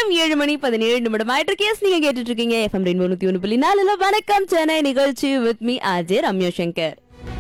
நேரம் ஏழு மணி பதினேழு நிமிடம் ஆயிட்டு கேஸ் நீங்க கேட்டுட்டு இருக்கீங்க எஃப்எம் ரெண்டு நூத்தி ஒன்று புள்ளி நாலுல வணக்கம் சென்னை நிகழ்ச்சி வித் மீ அஜய் ரம்யா சங்கர்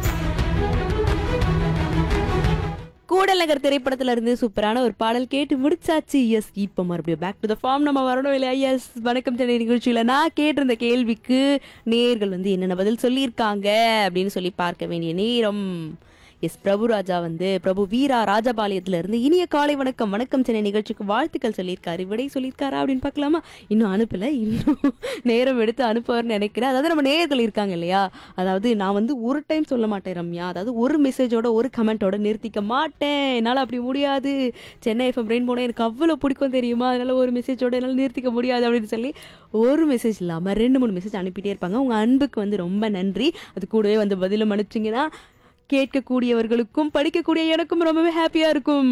கூடல் நகர் திரைப்படத்துல இருந்து சூப்பரான ஒரு பாடல் கேட்டு முடிச்சாச்சு எஸ் இப்போ மறுபடியும் பேக் டு த ஃபார்ம் நம்ம வரணும் இல்லையா எஸ் வணக்கம் சென்னை நிகழ்ச்சியில நான் கேட்டிருந்த கேள்விக்கு நேர்கள் வந்து என்னென்ன பதில் சொல்லியிருக்காங்க அப்படின்னு சொல்லி பார்க்க வேண்டிய நேரம் எஸ் பிரபு ராஜா வந்து பிரபு வீரா ராஜபாளையத்துல இருந்து இனிய காலை வணக்கம் வணக்கம் சென்னை நிகழ்ச்சிக்கு வாழ்த்துக்கள் சொல்லியிருக்காரு விடை சொல்லியிருக்காரா அப்படின்னு பார்க்கலாமா இன்னும் அனுப்பல இன்னும் நேரம் எடுத்து அனுப்புவார்னு நினைக்கிறேன் அதாவது நம்ம நேயர்கள் இருக்காங்க இல்லையா அதாவது நான் வந்து ஒரு டைம் சொல்ல மாட்டேன் ரம்யா அதாவது ஒரு மெசேஜோட ஒரு கமெண்ட்டோட நிறுத்திக்க மாட்டேன் என்னால் அப்படி முடியாது சென்னை எஃப்எம் ரெயின் போனால் எனக்கு அவ்வளோ பிடிக்கும் தெரியுமா அதனால ஒரு மெசேஜோட என்னால் நிறுத்திக்க முடியாது அப்படின்னு சொல்லி ஒரு மெசேஜ் இல்லாமல் ரெண்டு மூணு மெசேஜ் அனுப்பிட்டே இருப்பாங்க உங்கள் அன்புக்கு வந்து ரொம்ப நன்றி அது கூடவே வந்து பதிலும் அனுப்பிச்சிங்கன்னா கேட்கக்கூடியவர்களுக்கும் படிக்கக்கூடிய எனக்கும் ரொம்பவே ஹாப்பியாக இருக்கும்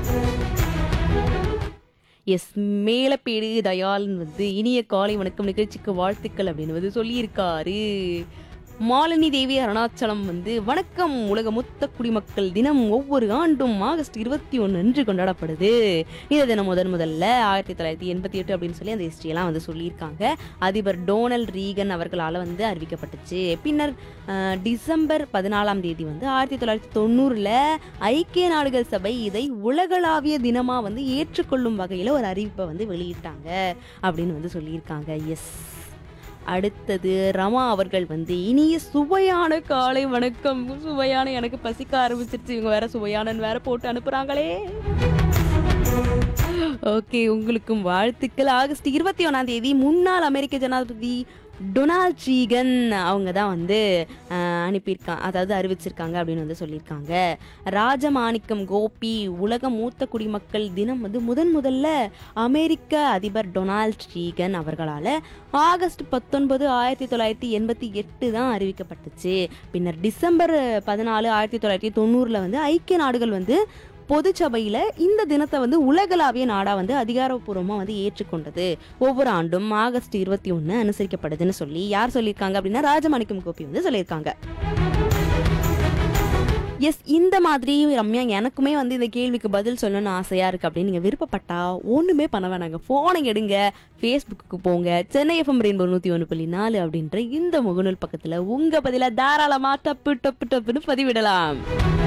எஸ் மேலப்பேடு தயாளன் வந்து இனிய காலை வணக்கம் நிகழ்ச்சிக்கு வாழ்த்துக்கள் அப்படின்னு வந்து சொல்லியிருக்காரு மாலினி தேவி அருணாச்சலம் வந்து வணக்கம் உலக மொத்த குடிமக்கள் தினம் ஒவ்வொரு ஆண்டும் ஆகஸ்ட் இருபத்தி ஒன்று அன்று கொண்டாடப்படுது இந்த தினம் முதன் முதல்ல ஆயிரத்தி தொள்ளாயிரத்தி எண்பத்தி எட்டு அப்படின்னு சொல்லி அந்த ஹிஸ்ட்ரியெல்லாம் வந்து சொல்லியிருக்காங்க அதிபர் டோனல்ட் ரீகன் அவர்களால் வந்து அறிவிக்கப்பட்டுச்சு பின்னர் அஹ், டிசம்பர் பதினாலாம் தேதி வந்து ஆயிரத்தி தொள்ளாயிரத்தி தொண்ணூறில் ஐக்கிய நாடுகள் சபை இதை உலகளாவிய தினமாக வந்து ஏற்றுக்கொள்ளும் வகையில் ஒரு அறிவிப்பை வந்து வெளியிட்டாங்க அப்படின்னு வந்து சொல்லியிருக்காங்க எஸ் அடுத்தது ரமா அவர்கள் வந்து இனிய சுவையான காலை வணக்கம் சுவையான எனக்கு பசிக்க ஆரம்பிச்சிருச்சு இவங்க வேற சுவையானன்னு வேற போட்டு அனுப்புறாங்களே ஓகே உங்களுக்கும் வாழ்த்துக்கள் ஆகஸ்ட் இருபத்தி ஒன்றாம் தேதி முன்னாள் அமெரிக்க ஜனாதிபதி டொனால்ட் ரீகன் அவங்க தான் வந்து அஹ், அனுப்பியிருக்காங்க அதாவது அறிவிச்சிருக்காங்க அப்படின்னு வந்து சொல்லியிருக்காங்க ராஜமாணிக்கம் கோபி உலக மூத்த குடிமக்கள் தினம் வந்து முதன் முதல்ல அமெரிக்க அதிபர் டொனால்ட் ரீகன் அவர்களால் ஆகஸ்ட் பத்தொன்பது ஆயிரத்தி தொள்ளாயிரத்தி எண்பத்தி எட்டு தான் அறிவிக்கப்பட்டுச்சு பின்னர் டிசம்பர் பதினாலு ஆயிரத்தி தொள்ளாயிரத்தி தொண்ணூறில் வந்து ஐக்கிய நாடுகள் வந்து பொதுச்சபையில் இந்த தினத்தை வந்து உலகளாவிய நாடாக வந்து அதிகாரப்பூர்வமாக வந்து ஏற்றுக்கொண்டது ஒவ்வொரு ஆண்டும் ஆகஸ்ட் இருபத்தி ஒன்று அனுசரிக்கப்படுதுன்னு சொல்லி யார் சொல்லியிருக்காங்க அப்படின்னா ராஜமாணிக்கம் கோபி வந்து சொல்லியிருக்காங்க எஸ் இந்த மாதிரி ரம்யா எனக்குமே வந்து இந்த கேள்விக்கு பதில் சொல்லணும்னு ஆசையாக இருக்குது அப்படின்னு நீங்கள் விருப்பப்பட்டா ஒன்றுமே பண்ண வேணாங்க ஃபோனை எடுங்க ஃபேஸ்புக்கு போங்க சென்னை எஃப்எம் ரெயின்போ நூற்றி ஒன்று புள்ளி நாலு அப்படின்ற இந்த முகநூல் பக்கத்தில் உங்கள் பதிலாக தாராளமாக டப்பு டப்பு டப்புன்னு பதிவிடலாம்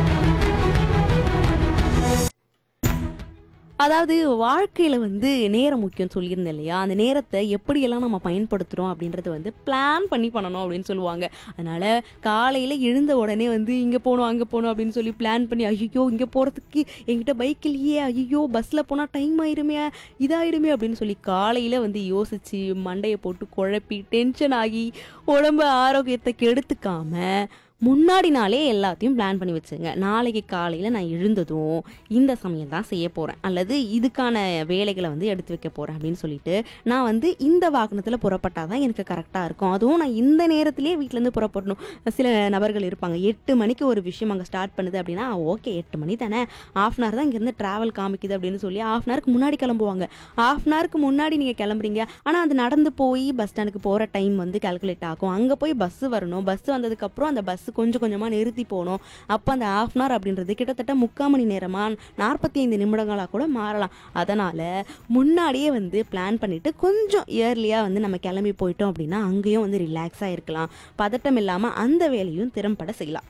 அதாவது வாழ்க்கையில் வந்து நேரம் முக்கியம் சொல்லியிருந்தேன் இல்லையா அந்த நேரத்தை எப்படியெல்லாம் நம்ம பயன்படுத்துகிறோம் அப்படின்றத வந்து பிளான் பண்ணி பண்ணணும் அப்படின்னு சொல்லுவாங்க அதனால் காலையில் எழுந்த உடனே வந்து இங்கே போகணும் அங்கே போகணும் அப்படின்னு சொல்லி பிளான் பண்ணி ஐயோ இங்கே போகிறதுக்கு என்கிட்ட பைக் இல்லையே ஐயோ பஸ்ஸில் போனால் டைம் ஆயிருமே இதாயிடுமே அப்படின்னு சொல்லி காலையில் வந்து யோசித்து மண்டையை போட்டு குழப்பி டென்ஷன் ஆகி உடம்பு ஆரோக்கியத்தை கெடுத்துக்காம முன்னாடி நாளே எல்லாத்தையும் பிளான் பண்ணி வச்சுங்க நாளைக்கு காலையில் நான் எழுந்ததும் இந்த சமயம் தான் செய்ய போகிறேன் அல்லது இதுக்கான வேலைகளை வந்து எடுத்து வைக்க போகிறேன் அப்படின்னு சொல்லிட்டு நான் வந்து இந்த வாகனத்தில் புறப்பட்டால் தான் எனக்கு கரெக்டாக இருக்கும் அதுவும் நான் இந்த நேரத்திலே வீட்டிலேருந்து புறப்படணும் சில நபர்கள் இருப்பாங்க எட்டு மணிக்கு ஒரு விஷயம் அங்கே ஸ்டார்ட் பண்ணுது அப்படின்னா ஓகே எட்டு மணி தானே ஆஃப் அன் ஹவர் தான் இங்கேருந்து ட்ராவல் காமிக்குது அப்படின்னு சொல்லி ஆஃப் அன் ஹவருக்கு முன்னாடி கிளம்புவாங்க ஆஃப் அன் ஹவருக்கு முன்னாடி நீங்கள் கிளம்புறீங்க ஆனால் அது நடந்து போய் பஸ் ஸ்டாண்டுக்கு போகிற டைம் வந்து கால்குலேட் ஆகும் அங்கே போய் பஸ்ஸு வரணும் பஸ் வந்ததுக்கப்புறம் அந்த பஸ் கொஞ்சம் கொஞ்சமாக நிறுத்தி போகணும் அப்போ அந்த ஆஃப் அன் ஹவர் அப்படின்றது கிட்டத்தட்ட முக்கால் மணி நேரமாக நாற்பத்தி ஐந்து நிமிடங்களாக கூட மாறலாம் அதனால் முன்னாடியே வந்து பிளான் பண்ணிவிட்டு கொஞ்சம் இயர்லியாக வந்து நம்ம கிளம்பி போயிட்டோம் அப்படின்னா அங்கேயும் வந்து ரிலாக்ஸாக இருக்கலாம் பதட்டம் இல்லாமல் அந்த வேலையும் திறம்பட செய்யலாம்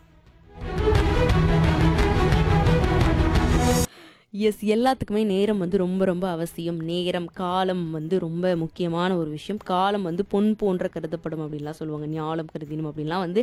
எஸ் எல்லாத்துக்குமே நேரம் வந்து ரொம்ப ரொம்ப அவசியம் நேரம் காலம் வந்து ரொம்ப முக்கியமான ஒரு விஷயம் காலம் வந்து பொன் போன்ற கருதப்படும் அப்படின்லாம் சொல்லுவாங்க ஞாலம் கருதினும் அப்படின்லாம் வந்து